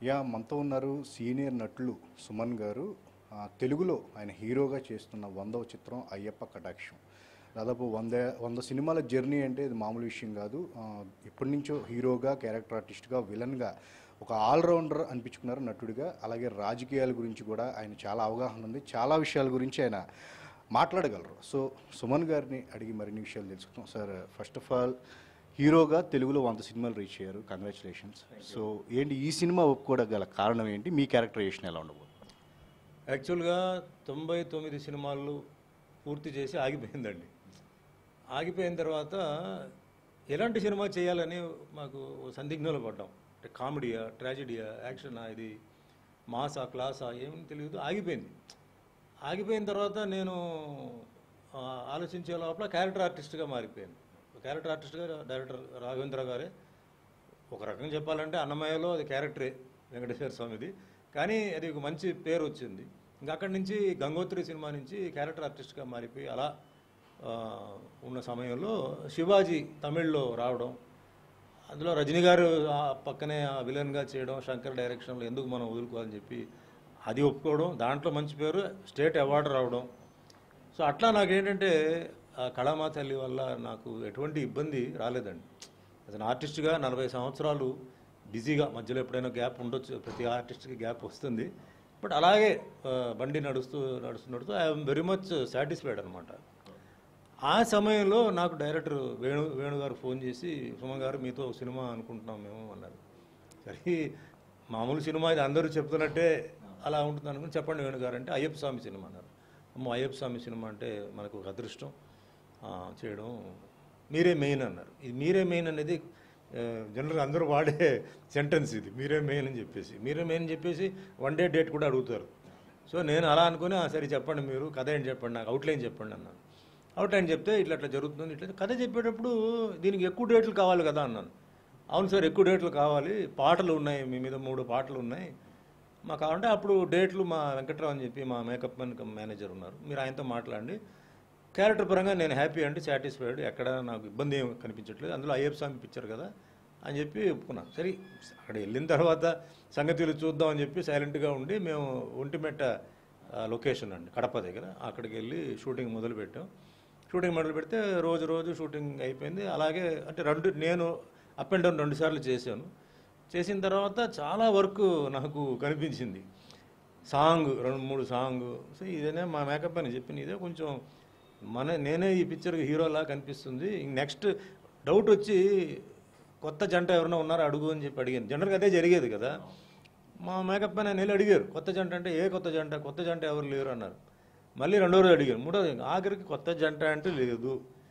yeah మనతో ఉన్నారు senior నటులు సుమన్ గారు ఆ, తెలుగులో ఆయన హీరోగా చేస్తున్న వందవ చిత్రం అయ్యప్ప కటాక్షం దాదాపు వంద వంద సినిమాల జర్నీ అంటే ఇది మామూలు విషయం కాదు ఆ, ఎప్పటి నుంచో హీరోగా క్యారెక్టర్ ఆర్టిస్ట్గా విలన్గా ఒక ఆల్రౌండర్ అనిపించుకున్నారు నటుడిగా అలాగే రాజకీయాల గురించి కూడా ఆయన చాలా అవగాహన ఉంది చాలా విషయాల గురించి ఆయన మాట్లాడగలరు సో సుమన్ గారిని అడిగి మరిన్ని విషయాలు తెలుసుకుంటాం సార్ ఫస్ట్ ఆఫ్ ఆల్ హీరోగా తెలుగులో వంద సినిమాలు రీచ్ అయ్యారు కంగ్రాచులేషన్స్ సో ఏంటి ఈ సినిమా ఒప్పుకోవడం గల కారణం ఏంటి మీ క్యారెక్టరైజేషన్ ఎలా ఉండబోతుంది యాక్చువల్గా తొంభై తొమ్మిది సినిమాలు పూర్తి చేసి ఆగిపోయిందండి ఆగిపోయిన తర్వాత ఎలాంటి సినిమా చేయాలని మాకు ఓ సందిగ్ధంలో పడ్డాం అంటే కామెడీయా ట్రాజెడీయా యాక్షనా ఇది మాసా క్లాసా ఏమీ తెలియదు ఆగిపోయింది ఆగిపోయిన తర్వాత నేను ఆ, ఆలోచించే లోపల క్యారెక్టర్ ఆర్టిస్ట్గా మారిపోయాను క్యారెక్టర్ ఆర్టిస్ట్గా డైరెక్టర్ రాఘవేంద్ర గారే ఒక రకంగా చెప్పాలంటే అన్నమయ్యలో అది క్యారెక్టరే వెంకటేశ్వర స్వామిది కానీ అది ఒక మంచి పేరు వచ్చింది ఇంకా అక్కడి నుంచి గంగోత్రి సినిమా నుంచి క్యారెక్టర్ ఆర్టిస్ట్గా మారిపోయి అలా ఆ, ఉన్న సమయంలో శివాజీ తమిళ్లో రావడం అందులో రజనీ గారు ఆ పక్కనే ఆ విలన్గా చేయడం శంకర్ డైరెక్షన్లో ఎందుకు మనం వదులుకోవాలని చెప్పి అది ఒప్పుకోవడం దాంట్లో మంచి పేరు స్టేట్ అవార్డు రావడం సో అట్లా నాకేంటంటే ఆ కళామా తల్లి వల్ల నాకు ఎటువంటి ఇబ్బంది రాలేదండి అతను ఆర్టిస్ట్గా నలభై సంవత్సరాలు బిజీగా మధ్యలో ఎప్పుడైనా గ్యాప్ ఉండొచ్చు ప్రతి ఆర్టిస్ట్కి గ్యాప్ వస్తుంది బట్ అలాగే ఆ, బండి నడుస్తూ నడుస్తూ నడుస్తూ ఐఎమ్ వెరీ మచ్ సాటిస్ఫైడ్ అనమాట ఆ సమయంలో నాకు డైరెక్టర్ వేణు వేణు గారు ఫోన్ చేసి సుమ గారు మీతో ఒక సినిమా అనుకుంటున్నాం మేము అన్నారు సరే మామూలు సినిమా ఇది అందరూ చెప్తున్నట్టే అలా ఉంటుంది అనుకుని చెప్పండి వేణు గారు అంటే అయ్యప్ప స్వామి సినిమా అన్నారు అమ్మ అయ్యప్ప స్వామి సినిమా అంటే మనకు ఒక అదృష్టం ఆ, చేయడం మీరే మెయిన్ అన్నారు ఇది మీరే మెయిన్ అనేది జనరల్గా అందరూ వాడే సెంటెన్స్ ఇది మీరే మెయిన్ అని చెప్పేసి మీరే మెయిన్ అని చెప్పేసి వన్ డే డేట్ కూడా అడుగుతారు సో నేను అలా అనుకుని "ఆ, సరే చెప్పండి మీరు కథ ఏంటి చెప్పండి నాకు అవుట్లైన్ చెప్పండి అన్నాను అవుట్లైన్ చెప్తే ఇట్లా అట్లా జరుగుతుంది ఇట్లా కథ చెప్పేటప్పుడు దీనికి ఎక్కువ డేట్లు కావాలి కదా అన్నాను అవును సార్ ఎక్కువ డేట్లు కావాలి పాటలు ఉన్నాయి మీ మీద మూడు పాటలు ఉన్నాయి మాకు కావాలంటే అప్పుడు డేట్లు మా వెంకట్రావు అని చెప్పి మా మేకప్ మెన్ మేనేజర్ ఉన్నారు మీరు ఆయనతో మాట్లాడండి క్యారెక్టర్ పరంగా నేను హ్యాపీ అంటే సాటిస్ఫైడ్ ఎక్కడ నాకు ఇబ్బంది ఏం కనిపించట్లేదు అందులో అయ్యప్ప స్వామి పిక్చర్ కదా అని చెప్పి ఒప్పుకున్నాను సరే అక్కడ వెళ్ళిన తర్వాత సంగతిలు చూద్దాం అని చెప్పి సైలెంట్గా ఉండి మేము ఒంటిమెట్ట ఆ, లొకేషన్ అండి కడప దగ్గర అక్కడికి వెళ్ళి షూటింగ్ మొదలు పెట్టాం షూటింగ్ మొదలు పెడితే రోజు రోజు షూటింగ్ అయిపోయింది అలాగే అంటే రెండు నేను అప్ అండ్ డౌన్ రెండు సార్లు చేశాను చేసిన తర్వాత చాలా వర్క్ నాకు కనిపించింది సాంగ్ రెండు మూడు సాంగ్ సో ఇదేనే మా మేకప్ అని చెప్పింది ఇదే కొంచెం మన నేనే ఈ పిక్చర్కి హీరోలా కనిపిస్తుంది నెక్స్ట్ డౌట్ వచ్చి కొత్త జంట ఎవరైనా ఉన్నారో అడుగు అని చెప్పి అడిగాను జనరల్గా అదే జరిగేది కదా మా మేకప్ అని వెళ్ళి అడిగారు కొత్త జంట అంటే ఏ కొత్త జంట కొత్త జంట ఎవరు లేరు అన్నారు మళ్ళీ రెండో రోజు అడిగారు మూడో రోజు ఆఖరికి కొత్త జంట అంటే లేదు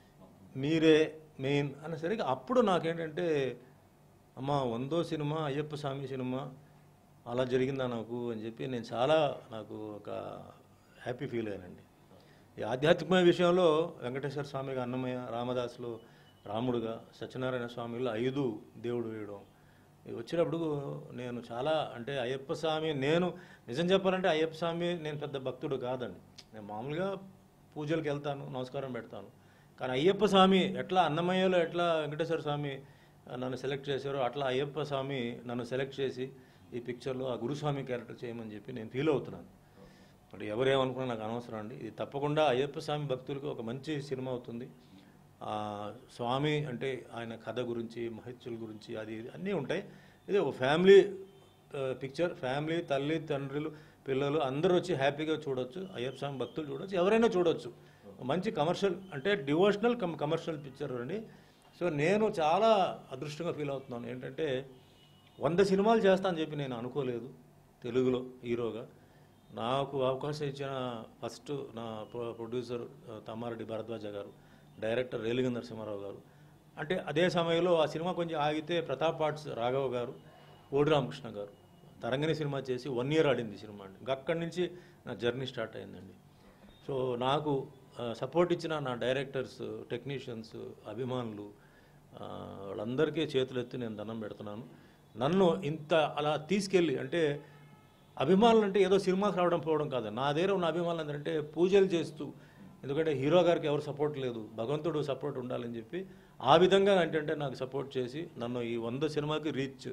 మీరే మెయిన్ అనేసరికి అప్పుడు నాకేంటంటే అమ్మ వందో సినిమా అయ్యప్ప స్వామి సినిమా అలా జరిగిందా నాకు అని చెప్పి నేను చాలా నాకు ఒక హ్యాపీ ఫీల్ అయ్యానండి ఈ ఆధ్యాత్మిక విషయంలో వెంకటేశ్వర స్వామిగా అన్నమయ్య రామదాసులో రాముడుగా సత్యనారాయణ స్వామిలో ఐదు దేవుడు వేయడం ఇవి వచ్చినప్పుడు నేను చాలా అంటే అయ్యప్ప స్వామి నేను నిజం చెప్పాలంటే అయ్యప్ప స్వామి నేను పెద్ద భక్తుడు కాదండి నేను మామూలుగా పూజలకు వెళ్తాను నమస్కారం పెడతాను కానీ అయ్యప్ప స్వామి ఎట్లా అన్నమయ్యలో ఎట్లా వెంకటేశ్వర స్వామి నన్ను సెలెక్ట్ చేశారో అట్లా అయ్యప్ప స్వామి నన్ను సెలెక్ట్ చేసి ఈ పిక్చర్లో ఆ గురుస్వామి క్యారెక్టర్ చేయమని చెప్పి నేను ఫీల్ అవుతున్నాను మరి ఎవరేమనుకున్నా నాకు అనవసరం అండి ఇది తప్పకుండా అయ్యప్ప స్వామి భక్తులకు ఒక మంచి సినిమా అవుతుంది ఆ స్వామి అంటే ఆయన కథ గురించి మహత్యుల గురించి అది అన్నీ ఉంటాయి ఇది ఒక ఫ్యామిలీ పిక్చర్ ఫ్యామిలీ తల్లి తండ్రులు పిల్లలు అందరూ వచ్చి హ్యాపీగా చూడొచ్చు అయ్యప్ప స్వామి భక్తులు చూడొచ్చు ఎవరైనా చూడొచ్చు మంచి కమర్షియల్ అంటే డివోషనల్ కమ్ కమర్షియల్ పిక్చర్ అండి సో నేను చాలా అదృష్టంగా ఫీల్ అవుతున్నాను ఏంటంటే వంద సినిమాలు చేస్తానని చెప్పి నేను అనుకోలేదు తెలుగులో హీరోగా నాకు అవకాశం ఇచ్చిన ఫస్ట్ నా ప్రొ- ప్రొడ్యూసర్ ఆ, తమ్మారెడ్డి భరద్వాజ గారు డైరెక్టర్ రేలిగ నరసింహారావు గారు అంటే అదే సమయంలో ఆ సినిమా కొంచెం ఆగితే ప్రతాప్ ఆర్ట్స్ రాఘవ గారు ఓడి రామకృష్ణ గారు తరంగిణి సినిమా చేసి వన్ ఇయర్ ఆడింది ఈ సినిమా అండి ఇంకా అక్కడి నుంచి నా జర్నీ స్టార్ట్ అయిందండి సో నాకు సపోర్ట్ ఇచ్చిన నా డైరెక్టర్స్ టెక్నీషియన్స్ అభిమానులు ఆ, వాళ్ళందరికీ చేతులెత్తి నేను దండం పెడుతున్నాను నన్ను ఇంత అలా తీసుకెళ్ళి అంటే అభిమానులు అంటే ఏదో సినిమాకి రావడం పోవడం కాదు నా దగ్గర ఉన్న అభిమానులు ఏంటంటే పూజలు చేస్తూ ఎందుకంటే హీరో గారికి ఎవరు సపోర్ట్ లేదు భగవంతుడు సపోర్ట్ ఉండాలని చెప్పి ఆ విధంగా ఏంటంటే నాకు సపోర్ట్ చేసి నన్ను ఈ వంద సినిమాకి రీచ్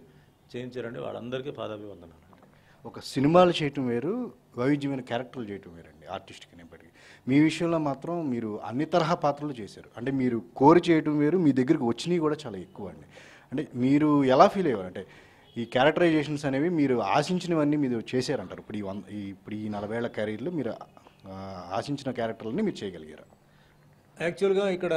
చేయించారండి వాళ్ళందరికీ పాదాభివందనాలు ఒక సినిమాలు చేయటం వేరు వైవిధ్యమైన క్యారెక్టర్లు చేయటం వేరండి ఆర్టిస్ట్కి అనేప్పటికీ మీ విషయంలో మాత్రం మీరు అన్ని తరహా పాత్రలు చేశారు అంటే మీరు కోరి చేయటం వేరు మీ దగ్గరికి వచ్చినవి కూడా చాలా ఎక్కువ అండి అంటే మీరు ఎలా ఫీల్ అయ్యారు అంటే ఈ క్యారెక్టరైజేషన్స్ అనేవి మీరు ఆశించినవన్నీ మీరు చేశారంటారు ఇప్పుడు ఈ వన్ ఈ ఇప్పుడు ఈ నలభైళ్ల కెరీర్లో మీరు ఆ, ఆశించిన క్యారెక్టర్లని మీరు చేయగలిగారు యాక్చువల్గా ఇక్కడ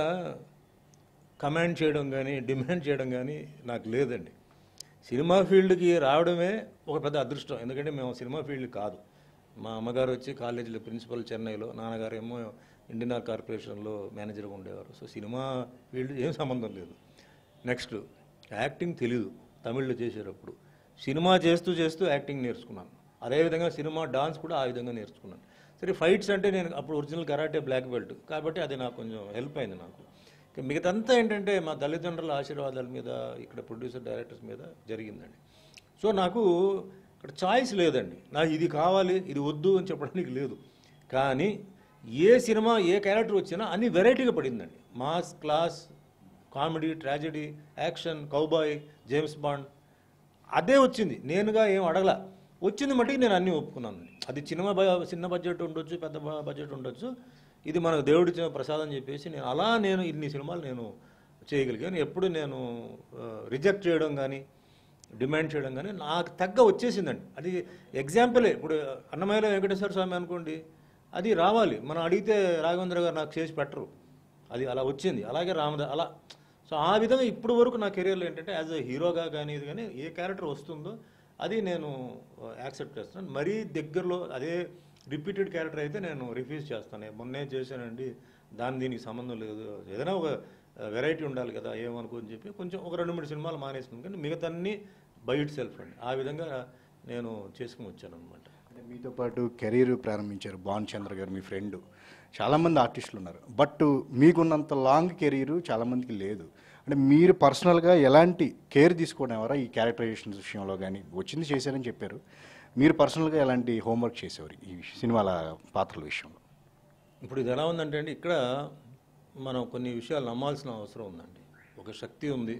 కమాండ్ చేయడం కానీ డిమాండ్ చేయడం కానీ నాకు లేదండి సినిమా ఫీల్డ్కి రావడమే ఒక పెద్ద అదృష్టం ఎందుకంటే మేము సినిమా ఫీల్డ్ కాదు మా అమ్మగారు వచ్చి కాలేజీలో ప్రిన్సిపల్ చెన్నైలో నాన్నగారు ఏమో ఇండియన్ ఆయిల్ కార్పొరేషన్లో మేనేజర్గా ఉండేవారు సో సినిమా ఫీల్డ్ ఏం సంబంధం లేదు నెక్స్ట్ యాక్టింగ్ తెలీదు తమిళ్లో చేసేటప్పుడు సినిమా చేస్తూ చేస్తూ యాక్టింగ్ నేర్చుకున్నాను అదేవిధంగా సినిమా డాన్స్ కూడా ఆ విధంగా నేర్చుకున్నాను సరే ఫైట్స్ అంటే నేను అప్పుడు ఒరిజినల్ కరాటే బ్లాక్ బెల్ట్ కాబట్టి అది నాకు కొంచెం హెల్ప్ అయింది నాకు ఇక మిగతంతా ఏంటంటే మా తల్లిదండ్రుల ఆశీర్వాదాల మీద ఇక్కడ ప్రొడ్యూసర్ డైరెక్టర్స్ మీద జరిగిందండి సో నాకు ఇక్కడ చాయిస్ లేదండి నాకు ఇది కావాలి ఇది వద్దు అని చెప్పడానికి లేదు కానీ ఏ సినిమా ఏ క్యారెక్టర్ వచ్చినా అన్ని వెరైటీగా పడిందండి mass class comedy tragedy action cowboy James Bond అదే వచ్చింది నేనుగా ఏం అడగల వచ్చింది మట్టుకు నేను అన్నీ ఒప్పుకున్నాను అది చిన్న బ- చిన్న బడ్జెట్ ఉండొచ్చు పెద్ద బ- బడ్జెట్ ఉండొచ్చు ఇది మనకు దేవుడి ఇచ్చిన ప్రసాదం చెప్పేసి నేను అలా నేను ఇన్ని సినిమాలు నేను చేయగలిగాను ఎప్పుడు నేను రిజెక్ట్ చేయడం కానీ డిమాండ్ చేయడం కానీ నాకు తగ్గ వచ్చేసిందండి అది ఎగ్జాంపులే ఇప్పుడు అన్నమయ్యలో వెంకటేశ్వర స్వామి అనుకోండి అది రావాలి మనం అడిగితే రాఘవేంద్ర గారు నాకు చేసి పెట్టరు అది అలా వచ్చింది అలాగే రామద అలా సో ఆ విధంగా ఇప్పుడు వరకు నా కెరీర్లో ఏంటంటే యాజ్ అ హీరోగా కానీ ఇది కానీ ఏ క్యారెక్టర్ వస్తుందో అది నేను యాక్సెప్ట్ చేస్తాను మరీ దగ్గరలో అదే రిపీటెడ్ క్యారెక్టర్ అయితే నేను రిఫ్యూజ్ చేస్తాను మొన్నే చేశానండి దాని దీనికి సంబంధం లేదు ఏదైనా ఒక వెరైటీ ఉండాలి కదా ఏమనుకో అని చెప్పి కొంచెం ఒక రెండు మూడు సినిమాలు మానేసుకున్నాను కానీ మిగతా అన్ని బై ఇట్ సెల్ఫ్ అండి ఆ విధంగా నేను చేసుకుని వచ్చాను అనమాట అంటే మీతో పాటు కెరీర్ ప్రారంభించారు భాన్ చంద్ర గారు మీ ఫ్రెండ్ చాలామంది ఆర్టిస్టులు ఉన్నారు బట్ మీకున్నంత లాంగ్ కెరీర్ చాలామందికి లేదు అంటే మీరు పర్సనల్గా ఎలాంటి కేర్ తీసుకోవడం ఎవరా ఈ క్యారెక్టరైజేషన్ విషయంలో కానీ వచ్చింది చేశారని చెప్పారు మీరు పర్సనల్గా ఎలాంటి హోంవర్క్ చేసేవారు ఈ సినిమాల పాత్రల విషయంలో ఇప్పుడు ఇది ఎలా ఉందంటే అండి ఇక్కడ మనం కొన్ని విషయాలు నమ్మాల్సిన అవసరం ఉందండి ఒక శక్తి ఉంది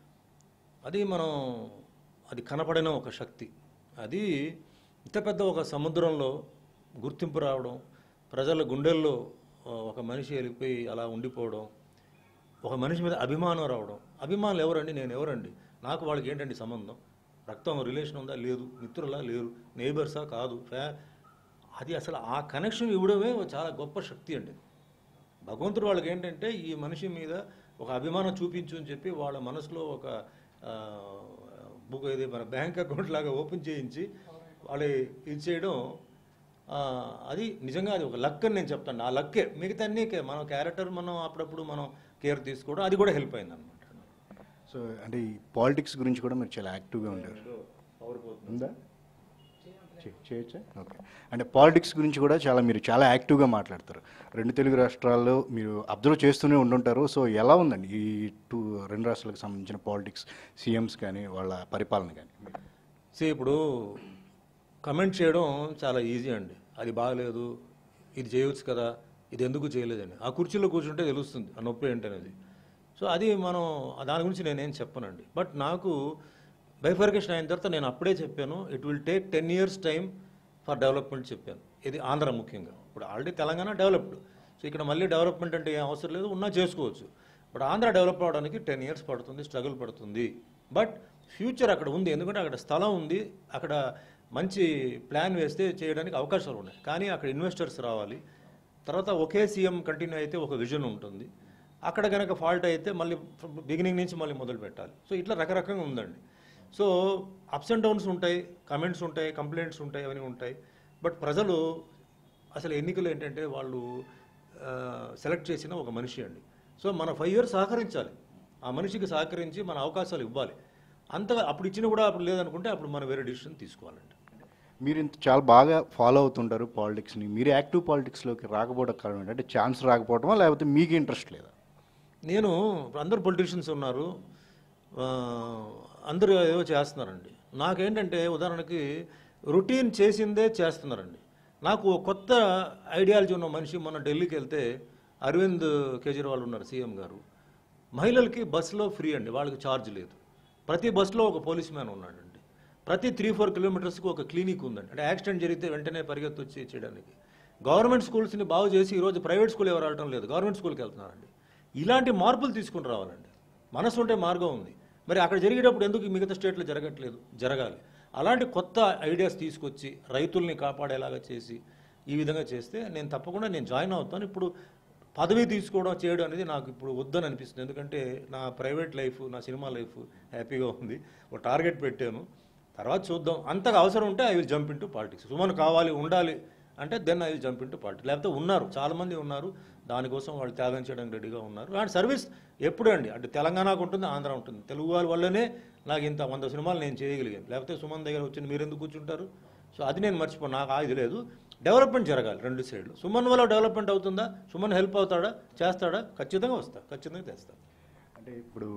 అది మనం అది కనపడిన ఒక శక్తి అది ఇంత పెద్ద ఒక సముద్రంలో గుర్తింపు రావడం ప్రజల గుండెల్లో ఆ, ఒక మనిషి వెళ్ళిపోయి అలా ఉండిపోవడం ఒక మనిషి మీద అభిమానం రావడం అభిమానులు ఎవరండి నేను ఎవరండి నాకు వాళ్ళకి ఏంటండి సంబంధం రక్తం రిలేషన్ ఉందా లేదు మిత్రులా లేరు నేబర్సా కాదు ఫ్యా అది అసలు ఆ కనెక్షన్ ఇవ్వడమే ఒక చాలా గొప్ప శక్తి అండి భగవంతుడు వాళ్ళకి ఏంటంటే ఈ మనిషి మీద ఒక అభిమానం చూపించు అని చెప్పి వాళ్ళ మనసులో ఒక ఆ, బుక్ ఇది మన బ్యాంక్ అకౌంట్ లాగా ఓపెన్ చేయించి వాళ్ళు ఇది చేయడం ఆ, అది నిజంగా అది ఒక లక్ అని నేను చెప్తాను ఆ లక్కే మిగతా అన్నీ కే- మన క్యారెక్టర్ మనం అప్పుడప్పుడు మనం కేర్ తీసుకోవడం అది కూడా హెల్ప్ అయింది అనమాట సో అంటే ఈ పాలిటిక్స్ గురించి కూడా మీరు చాలా యాక్టివ్గా ఉండేవారు ఉందా చే- చేయొచ్చా ఓకే అంటే పాలిటిక్స్ గురించి కూడా చాలా మీరు చాలా యాక్టివ్గా మాట్లాడతారు రెండు తెలుగు రాష్ట్రాల్లో మీరు అబ్జర్వ్ చేస్తూనే ఉండుంటారు సో ఎలా ఉందండి ఈ టూ రెండు రాష్ట్రాలకు సంబంధించిన పాలిటిక్స్ సీఎంస్ కానీ వాళ్ళ పరిపాలన కానీ సో ఇప్పుడు కమెంట్ చేయడం చాలా ఈజీ అండి అది బాగలేదు ఇది చేయవచ్చు కదా ఇది ఎందుకు చేయలేదని ఆ కుర్చీలో కూర్చుంటే తెలుస్తుంది ఆ నొప్పి ఏంటనేది సో అది మనం దాని గురించి నేనేం చెప్పనండి బట్ నాకు బైఫర్కేషన్ అయిన తర్వాత నేను అప్పుడే చెప్పాను it will take ten years time for development చెప్పాను ఇది ఆంధ్ర ముఖ్యంగా ఇప్పుడు ఆల్రెడీ తెలంగాణ డెవలప్డ్ సో ఇక్కడ మళ్ళీ డెవలప్మెంట్ అంటే ఏం అవసరం లేదు ఉన్నా చేసుకోవచ్చు బట్ ఆంధ్ర డెవలప్ అవడానికి టెన్ ఇయర్స్ పడుతుంది స్ట్రగుల్ పడుతుంది బట్ ఫ్యూచర్ అక్కడ ఉంది ఎందుకంటే అక్కడ స్థలం ఉంది అక్కడ మంచి ప్లాన్ వేస్తే చేయడానికి అవకాశాలు ఉన్నాయి కానీ అక్కడ ఇన్వెస్టర్స్ రావాలి తర్వాత ఒకే సీఎం కంటిన్యూ అయితే ఒక విజన్ ఉంటుంది అక్కడ కనుక ఫాల్ట్ అయితే మళ్ళీ బిగినింగ్ నుంచి మళ్ళీ మొదలు పెట్టాలి సో ఇట్లా రకరకంగా ఉందండి సో అప్స్ అండ్ డౌన్స్ ఉంటాయి కమెంట్స్ ఉంటాయి కంప్లైంట్స్ ఉంటాయి అవన్నీ ఉంటాయి బట్ ప్రజలు అసలు ఎన్నికలు ఏంటంటే వాళ్ళు సెలెక్ట్ చేసిన ఒక మనిషి అండి సో మన ఫైవ్ ఇయర్స్ సహకరించాలి ఆ మనిషికి సహకరించి మన అవకాశాలు ఇవ్వాలి అంతగా అప్పుడు ఇచ్చిన కూడా అప్పుడు లేదనుకుంటే అప్పుడు మనం వేరే డిసిషన్ తీసుకోవాలండి మీరు ఇంత చాలా బాగా ఫాలో అవుతుంటారు పాలిటిక్స్ని మీరు యాక్టివ్ పాలిటిక్స్లోకి రాకపోవడం కారణం ఏంటంటే ఛాన్స్ రాకపోవడమా లేకపోతే మీకు ఇంట్రెస్ట్ లేదా నేను ఇప్పుడు అందరు పొలిటీషియన్స్ ఉన్నారు ఆ, అందరూ ఏవో చేస్తున్నారండి నాకేంటంటే ఉదాహరణకి రొటీన్ చేసిందే చేస్తున్నారండి నాకు ఓ కొత్త ఐడియాలజీ ఉన్న మనిషి మొన్న ఢిల్లీకి వెళ్తే అరవింద్ కేజ్రీవాల్ ఉన్నారు సీఎం గారు మహిళలకి బస్సులో ఫ్రీ అండి వాళ్ళకి ఛార్జ్ లేదు ప్రతి బస్సులో ఒక పోలీస్ మ్యాన్ ఉన్నాడండి ప్రతి త్రీ ఫోర్ కిలోమీటర్స్కి ఒక క్లినిక్ ఉందండి అంటే యాక్సిడెంట్ జరిగితే వెంటనే పరిగెత్తి వచ్చి చేయడానికి గవర్నమెంట్ స్కూల్స్ని బాగు చేసి ఈరోజు ప్రైవేట్ స్కూల్ ఎవరు వెళ్ళడం లేదు గవర్నమెంట్ స్కూల్కి వెళ్తున్నారండి ఇలాంటి మార్పులు తీసుకుని రావాలండి మనసు ఉంటే మార్గం ఉంది మరి అక్కడ జరిగేటప్పుడు ఎందుకు మిగతా స్టేట్లో జరగట్లేదు జరగాలి అలాంటి కొత్త ఐడియాస్ తీసుకొచ్చి రైతుల్ని కాపాడేలాగా చేసి ఈ విధంగా చేస్తే నేను తప్పకుండా నేను జాయిన్ అవుతాను ఇప్పుడు పదవి తీసుకోవడం చేయడం అనేది నాకు ఇప్పుడు వద్దని అనిపిస్తుంది ఎందుకంటే నా ప్రైవేట్ లైఫ్ నా సినిమా లైఫ్ హ్యాపీగా ఉంది ఒక టార్గెట్ పెట్టాను తర్వాత చూద్దాం అంతగా అవసరం ఉంటే I will jump into politics Suman కావాలి ఉండాలి అంటే then I will jump into politics లేకపోతే ఉన్నారు చాలామంది ఉన్నారు దానికోసం వాళ్ళు త్యాగం చేయడానికి రెడీగా ఉన్నారు అండ్ సర్వీస్ ఎప్పుడు అండి అంటే తెలంగాణకు ఉంటుంది ఆంధ్ర ఉంటుంది తెలుగు వాళ్ళ వల్లనే నాకు ఇంత వంద సినిమాలు నేను చేయగలిగాను లేకపోతే సుమన్ దగ్గర వచ్చి మీరు ఎందుకు కూర్చుంటారు సో అది నేను మర్చిపో నాకు ఆ ఇది లేదు డెవలప్మెంట్ జరగాలి రెండు సైడ్లు సుమన్ వల్ల డెవలప్మెంట్ అవుతుందా సుమన్ హెల్ప్ అవుతాడా చేస్తాడా ఖచ్చితంగా వస్తా ఖచ్చితంగా తెస్తా అంటే ఇప్పుడు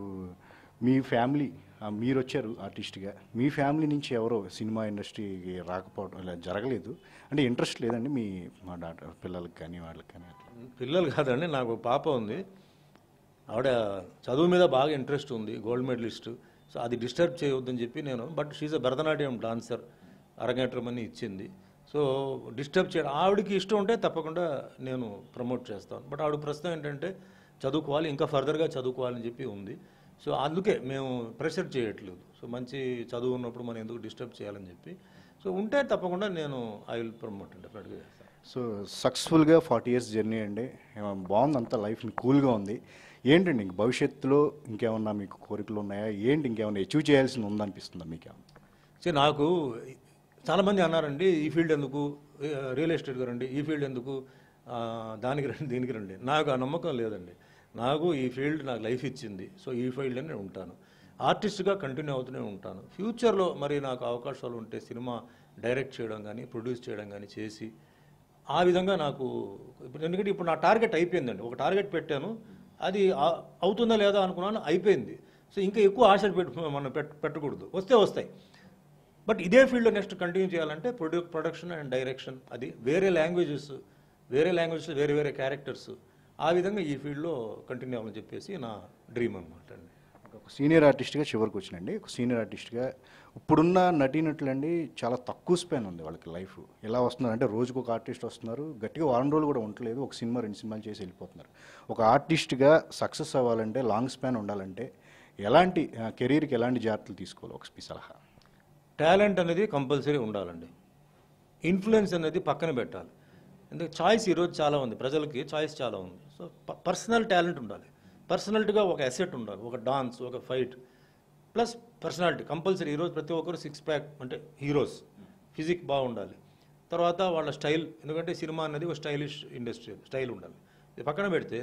మీ ఫ్యామిలీ ఆ, మీరు వచ్చారు ఆర్టిస్ట్గా మీ ఫ్యామిలీ నుంచి ఎవరో సినిమా ఇండస్ట్రీకి రాకపోవడం ఇలా జరగలేదు అంటే ఇంట్రెస్ట్ లేదండి మీ మా డాక్టర్ పిల్లలకి కానీ వాళ్ళకి కానీ అట్లా పిల్లలు కాదండి నాకు ఒక పాప ఉంది ఆవిడ చదువు మీద బాగా ఇంట్రెస్ట్ ఉంది గోల్డ్ మెడలిస్ట్ సో అది డిస్టర్బ్ చేయవద్దని చెప్పి నేను but she's a Bharatanatyam dancer arangetram అని ఇచ్చింది సో డిస్టర్బ్ చేయడం ఆవిడకి ఇష్టం ఉంటే తప్పకుండా నేను ప్రమోట్ చేస్తాను బట్ ఆవిడ ప్రస్తుతం ఏంటంటే చదువుకోవాలి ఇంకా ఫర్దర్గా చదువుకోవాలని చెప్పి ఉంది సో అందుకే మేము ప్రెషర్ చేయట్లేదు సో మంచి చదువు ఉన్నప్పుడు మనం ఎందుకు డిస్టర్బ్ చేయాలని చెప్పి సో ఉంటే తప్పకుండా నేను ఐ విల్ ప్రమోట్ డెఫినెట్గా చేస్తాను సో సక్సెస్ఫుల్గా ఫార్టీ ఇయర్స్ జర్నీ అండి ఏమో బాగుంది అంతా లైఫ్ కూల్గా ఉంది ఏంటండి ఇంక భవిష్యత్తులో ఇంకేమన్నా మీకు కోరికలు ఉన్నాయా ఏంటి ఇంకేమన్నా అచీవ్ చేయాల్సింది ఉందనిపిస్తుందా మీకు సో నాకు చాలామంది అన్నారండి ఈ ఫీల్డ్ ఎందుకు రియల్ ఎస్టేట్కి రండి ఈ ఫీల్డ్ ఎందుకు ఆ, దానికి రండి దీనికి రండి నాకు ఆ నమ్మకం లేదండి నాకు ఈ ఫీల్డ్ నాకు లైఫ్ ఇచ్చింది సో ఈ ఫీల్డ్లో నేను ఉంటాను ఆర్టిస్ట్గా కంటిన్యూ అవుతూనే ఉంటాను ఫ్యూచర్లో మరి నాకు అవకాశాలు ఉంటే సినిమా డైరెక్ట్ చేయడం కానీ ప్రొడ్యూస్ చేయడం కానీ చేసి ఆ విధంగా నాకు ఇప్పుడు ఎందుకంటే ఇప్పుడు నా టార్గెట్ అయిపోయిందండి ఒక టార్గెట్ పెట్టాను అది ఆ- అవుతుందా లేదా అనుకున్నాను అయిపోయింది సో ఇంకా ఎక్కువ ఆశలు పెట్టు మనం పెట్ట పెట్టకూడదు వస్తే వస్తాయి బట్ ఇదే ఫీల్డ్లో నెక్స్ట్ కంటిన్యూ చేయాలంటే ప్రొడ్యూ ప్రొడక్షన్ అండ్ డైరెక్షన్ అది వేరే లాంగ్వేజెస్ వేరే లాంగ్వేజెస్ వేరే వేరే క్యారెక్టర్స్ ఆ విధంగా ఈ ఫీల్డ్లో కంటిన్యూ అవ్వాలని చెప్పేసి నా డ్రీమ్ అనమాట అండి ఒక సీనియర్ ఆర్టిస్ట్గా చివరికి వచ్చినండి ఒక సీనియర్ ఆర్టిస్ట్గా ఇప్పుడున్న నటీనటులండి చాలా తక్కువ స్పాన్ ఉంది వాళ్ళకి లైఫ్ ఎలా వస్తున్నారు అంటే రోజుకు ఒక ఆర్టిస్ట్ వస్తున్నారు గట్టిగా వారం రోజులు కూడా ఉండలేదు ఒక సినిమా రెండు సినిమాలు చేసి వెళ్ళిపోతున్నారు ఒక ఆర్టిస్ట్గా సక్సెస్ అవ్వాలంటే లాంగ్ స్పాన్ ఉండాలంటే ఎలాంటి కెరీర్కి ఎలాంటి జాగ్రత్తలు తీసుకోవాలి ఒక స్పీ సలహా టాలెంట్ అనేది కంపల్సరీ ఉండాలండి ఇన్ఫ్లుయెన్స్ అనేది పక్కన పెట్టాలి ఎందుకంటే చాయిస్ ఈరోజు చాలా ఉంది ప్రజలకి చాయిస్ చాలా ఉంది సో పర్సనల్ టాలెంట్ ఉండాలి పర్సనాలిటీగా ఒక అసెట్ ఉండాలి ఒక డాన్స్ ఒక ఫైట్ ప్లస్ పర్సనాలిటీ కంపల్సరీ ఈరోజు ప్రతి ఒక్కరు సిక్స్ ప్యాక్ అంటే హీరోస్ ఫిజిక్ బాగుండాలి తర్వాత వాళ్ళ స్టైల్ ఎందుకంటే సినిమా అనేది ఒక స్టైలిష్ ఇండస్ట్రీ స్టైల్ ఉండాలి ఇది పక్కన పెడితే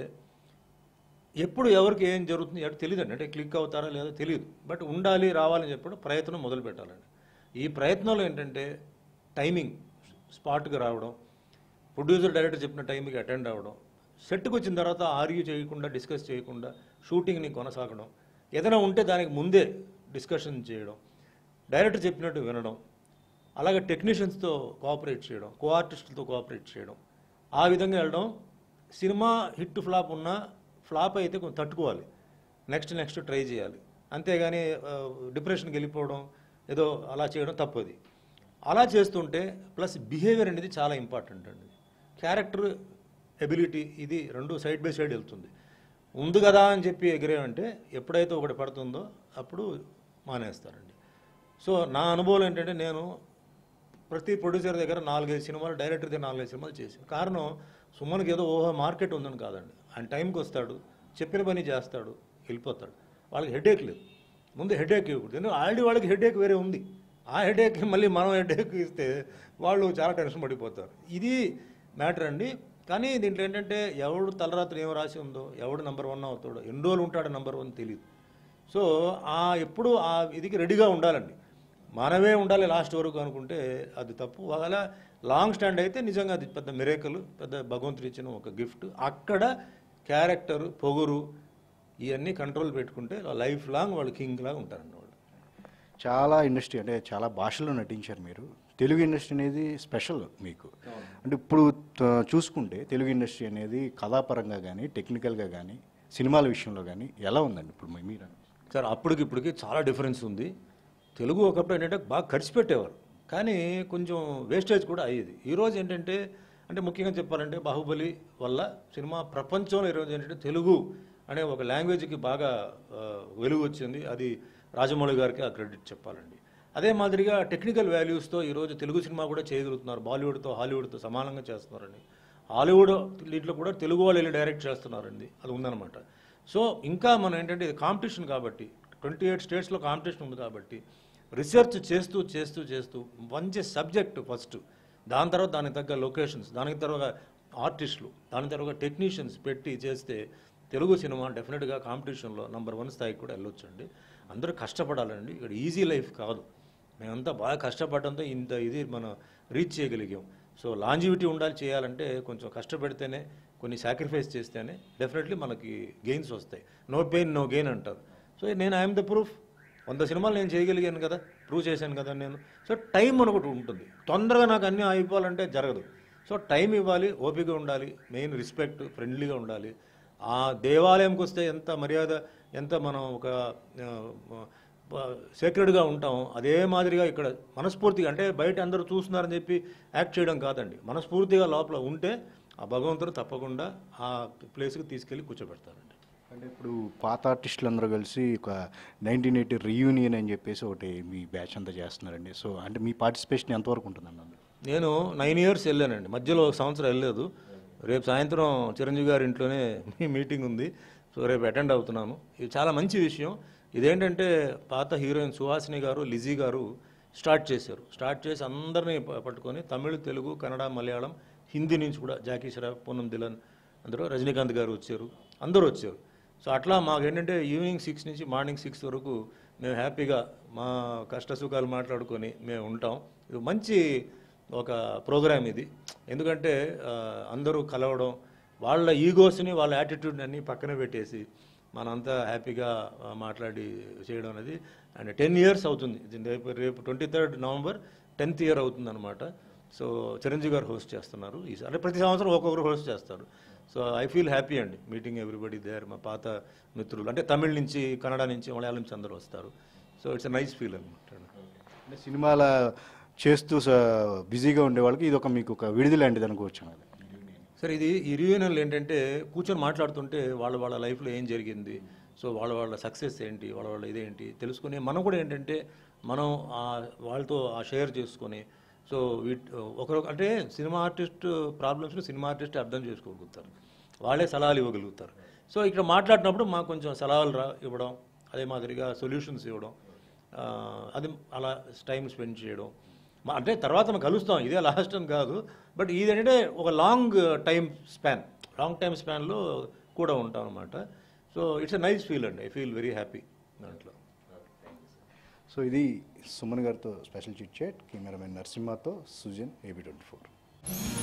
ఎప్పుడు ఎవరికి ఏం జరుగుతుంది ఎక్కడ తెలియదండి అంటే క్లిక్ అవుతారా లేదో తెలియదు బట్ ఉండాలి రావాలని చెప్పడం ప్రయత్నం మొదలు పెట్టాలండి ఈ ప్రయత్నంలో ఏంటంటే టైమింగ్ స్పాట్కి రావడం ప్రొడ్యూసర్ డైరెక్టర్ చెప్పిన టైంకి అటెండ్ అవ్వడం సెట్కి వచ్చిన తర్వాత ఆర్గ్యూ చేయకుండా డిస్కస్ చేయకుండా షూటింగ్ని కొనసాగడం ఏదైనా ఉంటే దానికి ముందే డిస్కషన్ చేయడం డైరెక్టర్ చెప్పినట్టు వినడం అలాగే టెక్నీషియన్స్తో కోఆపరేట్ చేయడం కో ఆర్టిస్టులతో కోఆపరేట్ చేయడం ఆ విధంగా వెళ్ళడం సినిమా హిట్ ఫ్లాప్ ఉన్నా ఫ్లాప్ అయితే కొంచెం తట్టుకోవాలి నెక్స్ట్ నెక్స్ట్ ట్రై చేయాలి అంతేగాని ఆ, డిప్రెషన్కి వెళ్ళిపోవడం ఏదో అలా చేయడం తప్పది అలా చేస్తుంటే ప్లస్ బిహేవియర్ అనేది చాలా ఇంపార్టెంట్ అండి క్యారెక్టర్ ఎబిలిటీ ఇది రెండు సైడ్ బై సైడ్ వెళ్తుంది ఉంది కదా అని చెప్పి ఎగిరేమంటే ఎప్పుడైతే ఒకటి పడుతుందో అప్పుడు మానేస్తారండి సో నా అనుభవం ఏంటంటే నేను ప్రతి ప్రొడ్యూసర్ దగ్గర నాలుగైదు సినిమాలు డైరెక్టర్ దగ్గర నాలుగైదు సినిమాలు చేశాను కారణం సుమన్కి ఏదో ఓహో మార్కెట్ ఉందని కాదండి ఆయన టైంకి వస్తాడు చెప్పిన పని చేస్తాడు వెళ్ళిపోతాడు వాళ్ళకి హెడేక్ లేదు ముందు హెడేక్ ఇవ్వకూడదు ఎందుకంటే ఆల్రెడీ వాళ్ళకి హెడేక్ వేరే ఉంది ఆ హెడేక్ మళ్ళీ మనం హెడేక్ ఇస్తే వాళ్ళు చాలా టెన్షన్ పడిపోతారు ఇది మ్యాటర్ అండి కానీ దీంట్లో ఏంటంటే ఎవడు తలరాత్రి ఏం రాసి ఉందో ఎవడు నెంబర్ వన్ అవుతాడో ఎన్ని రోజులు ఉంటాడో నెంబర్ వన్ తెలియదు సో ఆ ఎప్పుడు ఆ ఇదికి రెడీగా ఉండాలండి మనమే ఉండాలి లాస్ట్ వరకు అనుకుంటే అది తప్పు ఒకవేళ లాంగ్ స్టాండ్ అయితే నిజంగా అది పెద్ద మిరేకలు పెద్ద భగవంతుడు ఇచ్చిన ఒక గిఫ్ట్ అక్కడ క్యారెక్టర్ పొగురు ఇవన్నీ కంట్రోల్ పెట్టుకుంటే లైఫ్ లాంగ్ వాళ్ళు కింగ్ లాగా ఉంటారండి వాళ్ళు చాలా ఇండస్ట్రీ అంటే చాలా భాషల్లో నటించారు మీరు తెలుగు ఇండస్ట్రీ అనేది స్పెషల్ మీకు అంటే ఇప్పుడు త- చూసుకుంటే తెలుగు ఇండస్ట్రీ అనేది కథాపరంగా కానీ టెక్నికల్గా కానీ సినిమాల విషయంలో కానీ ఎలా ఉందండి ఇప్పుడు మీ- మీరు సార్ అప్పటికి ఇప్పటికి చాలా డిఫరెన్స్ ఉంది తెలుగు ఒకప్పుడు ఏంటంటే బాగా ఖర్చు పెట్టేవారు కానీ కొంచెం వేస్టేజ్ కూడా అయ్యేది ఈరోజు ఏంటంటే అంటే ముఖ్యంగా చెప్పాలంటే బాహుబలి వల్ల సినిమా ప్రపంచంలో ఈరోజు ఏంటంటే తెలుగు అనే ఒక లాంగ్వేజ్కి బాగా ఆ, వెలుగు వచ్చింది అది రాజమౌళి గారికి ఆ క్రెడిట్ చెప్పాలండి అదే మాదిరిగా టెక్నికల్ వాల్యూస్తో ఈరోజు తెలుగు సినిమా కూడా చేయగలుగుతున్నారు బాలీవుడ్తో హాలీవుడ్తో సమానంగా చేస్తున్నారండి హాలీవుడ్ దీంట్లో కూడా తెలుగు వాళ్ళు వెళ్ళి డైరెక్ట్ చేస్తున్నారండి అది ఉందన్నమాట సో ఇంకా మనం ఏంటంటే ఇది కాంపిటీషన్ కాబట్టి ట్వంటీ ఎయిట్ స్టేట్స్లో కాంపిటీషన్ ఉంది కాబట్టి రీసెర్చ్ చేస్తూ చేస్తూ చేస్తూ మంచి సబ్జెక్ట్ ఫస్ట్ దాని తర్వాత దానికి తగ్గ లొకేషన్స్ దానికి తర్వాత ఆర్టిస్టులు దాని తర్వాత టెక్నీషియన్స్ పెట్టి చేస్తే తెలుగు సినిమా డెఫినెట్గా కాంపిటీషన్లో నంబర్ వన్ స్థాయికి కూడా వెళ్ళొచ్చండి అందరూ కష్టపడాలండి ఇక్కడ ఈజీ లైఫ్ కాదు మేమంతా బాగా కష్టపడడంతో ఇంత ఇది మనం రీచ్ చేయగలిగాం సో లాంజివిటీ ఉండాలి చేయాలంటే కొంచెం కష్టపడితేనే కొన్ని సాక్రిఫైస్ చేస్తేనే డెఫినెట్లీ మనకి గెయిన్స్ వస్తాయి నో పెయిన్ నో గెయిన్ అంటారు సో నేను ఐఎమ్ ద ప్రూఫ్ వంద సినిమాలు నేను చేయగలిగాను కదా ప్రూవ్ చేశాను కదా నేను సో టైం అని ఒకటి ఉంటుంది తొందరగా నాకు అన్నీ అయిపోవాలంటే జరగదు సో టైం ఇవ్వాలి ఓపిక ఉండాలి మెయిన్ రెస్పెక్ట్ ఫ్రెండ్లీగా ఉండాలి ఆ దేవాలయంకి వస్తే ఎంత మర్యాద ఎంత మనం ఒక సేక్రెడ్గా ఉంటాం అదే మాదిరిగా ఇక్కడ మనస్ఫూర్తిగా అంటే బయట అందరూ చూస్తున్నారని చెప్పి యాక్ట్ చేయడం కాదండి మనస్ఫూర్తిగా లోపల ఉంటే ఆ భగవంతుడు తప్పకుండా ఆ ప్లేస్కి తీసుకెళ్ళి కూర్చోబెడతారండి అంటే ఇప్పుడు పాత ఆర్టిస్టులు అందరూ కలిసి ఒక నైన్టీన్ ఎయిటీ రీయూనియన్ అని చెప్పేసి ఒకటి మీ బ్యాచ్ అంతా చేస్తున్నారండి సో అంటే మీ పార్టిసిపేషన్ ఎంతవరకు ఉంటుందండి అందులో నేను నైన్ ఇయర్స్ వెళ్ళానండి మధ్యలో ఒక సంవత్సరం వెళ్ళలేదు రేపు సాయంత్రం చిరంజీవి గారి ఇంట్లోనే మీ మీటింగ్ ఉంది సో రేపు అటెండ్ అవుతున్నాను ఇది చాలా మంచి విషయం ఇదేంటంటే పాత హీరోయిన్ సుహాసిని గారు లిజీ గారు స్టార్ట్ చేశారు స్టార్ట్ చేసి అందరినీ ప- పట్టుకొని తమిళ్ తెలుగు కన్నడ మలయాళం హిందీ నుంచి కూడా జాకీ షరాఫ్ పూనం దిలన్ అందరూ రజనీకాంత్ గారు వచ్చారు అందరూ వచ్చారు సో అట్లా మాకు ఏంటంటే ఈవినింగ్ సిక్స్ నుంచి మార్నింగ్ సిక్స్ వరకు మేము హ్యాపీగా మా కష్ట సుఖాలు మాట్లాడుకొని మేము ఉంటాం ఇది మంచి ఒక ప్రోగ్రామ్ ఇది ఎందుకంటే ఆ, అందరూ కలవడం వాళ్ళ ఈగోస్ని వాళ్ళ యాటిట్యూడ్ని అన్నీ పక్కన పెట్టేసి మనంతా హ్యాపీగా ఆ, మాట్లాడి చేయడం అనేది అండ్ టెన్ ఇయర్స్ అవుతుంది ఇది రేపు రేపు twenty third November tenth year అవుతుంది అనమాట సో చిరంజీవి గారు హోస్ట్ చేస్తున్నారు ఈ అంటే ప్రతి సంవత్సరం ఒక్కొక్కరు హోస్ట్ చేస్తారు సో ఐ ఫీల్ హ్యాపీ అండి మీటింగ్ ఎవ్రీబడి దేర్ మా పాత మిత్రులు అంటే తమిళ్ నుంచి కన్నడ నుంచి మలయాళం నుంచి అందరూ వస్తారు సో ఇట్స్ నైస్ ఫీల్ అనమాట అంటే సినిమాల చేస్తూ స- బిజీగా ఉండే వాళ్ళకి ఇది ఒక మీకు ఒక విడిది లాంటిది అనుకోవచ్చు కదా సరే ఇది ఈ రియూనియన్లు ఏంటంటే కూర్చొని మాట్లాడుతుంటే వాళ్ళ వాళ్ళ లైఫ్లో ఏం జరిగింది సో వాళ్ళ వాళ్ళ సక్సెస్ ఏంటి వాళ్ళ వాళ్ళ ఇదేంటి తెలుసుకుని మనం కూడా ఏంటంటే మనం ఆ వాళ్ళతో ఆ షేర్ చేసుకొని సో వీట్ ఒకరు అంటే సినిమా ఆర్టిస్ట్ ప్రాబ్లమ్స్ని సినిమా ఆర్టిస్ట్ అర్థం చేసుకోగలుగుతారు వాళ్ళే సలహాలు ఇవ్వగలుగుతారు సో ఇక్కడ మాట్లాడినప్పుడు మాకు కొంచెం సలహాలు రా ఇవ్వడం అదే మాదిరిగా సొల్యూషన్స్ ఇవ్వడం ఆ, అది అలా టైం స్పెండ్ చేయడం మా- అంటే తర్వాత మనం కలుస్తాం ఇదే లాస్ట్ అని కాదు బట్ ఇది ఏంటంటే ఒక long time span long time స్పాన్లో కూడా ఉంటాం అనమాట so it's a nice feel అండి ఐ ఫీల్ వెరీ హ్యాపీ దాంట్లో సో ఇది సుమన్ గారితో స్పెషల్ చిట్ చాట్ కెమెరామెన్ నరసింహతో సుజన్ ఏబీ ట్వంటీ ఫోర్